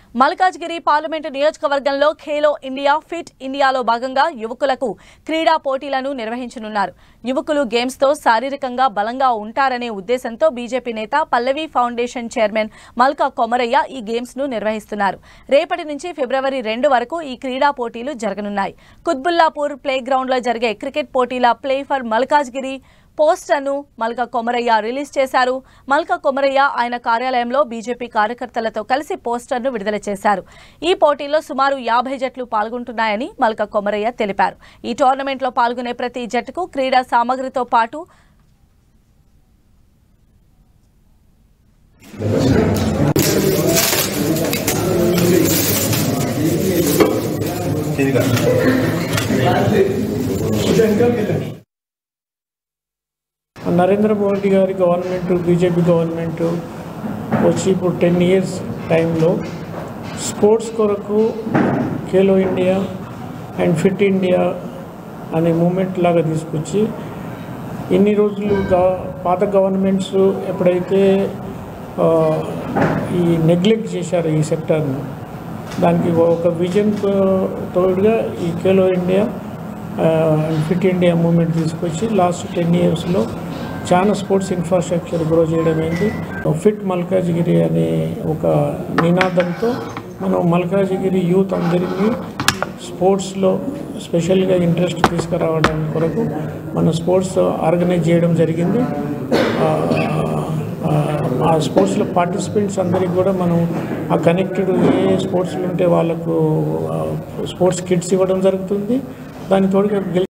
Malkajgiri parliament నియోజకవర్గంలో Khelo India fit ఇండియాలో భాగంగా యువకులకు క్రీడా పోటీలను నిర్వహించనున్నారు యువకులు గేమ్స్తో శారీరకంగా బలంగా ఉంటారనే ఉద్దేశంతో బీజేపీ నేత పల్లవి ఫౌండేషన్ చైర్మన్ మల్కా కొమరయ్య ఈ గేమ్స్ ను నిర్వహిస్తున్నారు రేపటి నుంచి ఫిబ్రవరి రెండు వరకు ఈ క్రీడా పోటీలు జరగనున్నాయి కుత్బుల్లాపూర్ ప్లే గ్రౌండ్ లో జరిగే క్రికెట్ పోటీల ప్లే ఫర్ మల్కాజ్గిరి పోస్టర్ను మల్క కొమరయ్య రిలీజ్ చేశారు మల్క కొమరయ్య ఆయన కార్యాలయంలో బీజేపీ కార్యకర్తలతో కలిసి పోస్టర్ను విడుదల చేశారు ఈ పోటీల్లో సుమారు యాభై జట్లు పాల్గొంటున్నాయని మల్క కొమరయ్య తెలిపారు ఈ టోర్నమెంట్లో పాల్గొనే ప్రతి జట్టుకు క్రీడా సామగ్రితో పాటు నరేంద్ర మోడీ గారి గవర్నమెంట్ బీజేపీ గవర్నమెంట్ వచ్చి ఇప్పుడు టెన్ ఇయర్స్ టైంలో స్పోర్ట్స్ కొరకు Khelo India and fit India అనే మూమెంట్ లాగా తీసుకొచ్చి ఇన్ని రోజులు గవ- పాత గవర్నమెంట్స్ ఎప్పుడైతే ఆ, ఈ నెగ్లెక్ట్ చేశారు ఈ సెక్టర్ను దానికి ఒక విజన్ తోడుగా ఈ Khelo India and fit India movement తీసుకొచ్చి లాస్ట్ టెన్ ఇయర్స్లో చాలా స్పోర్ట్స్ ఇన్ఫ్రాస్ట్రక్చర్ గ్రో చేయడం అయింది ఫిట్ మల్కాజ్గిరి అనే ఒక నినాదంతో మనం మల్కాజ్గిరి యూత్ అందరినీ స్పోర్ట్స్లో స్పెషల్గా ఇంట్రెస్ట్ తీసుకురావడం కొరకు మన స్పోర్ట్స్ ఆర్గనైజ్ చేయడం జరిగింది ఆ, ఆ, ఆ స్పోర్ట్స్లో పార్టిసిపెంట్స్ అందరికి కూడా మనం ఆ కనెక్టెడ్ ఏ స్పోర్ట్స్లో ఉంటే వాళ్ళకు స్పోర్ట్స్ కిట్స్ ఇవ్వడం జరుగుతుంది దాని తోడుగా గెలి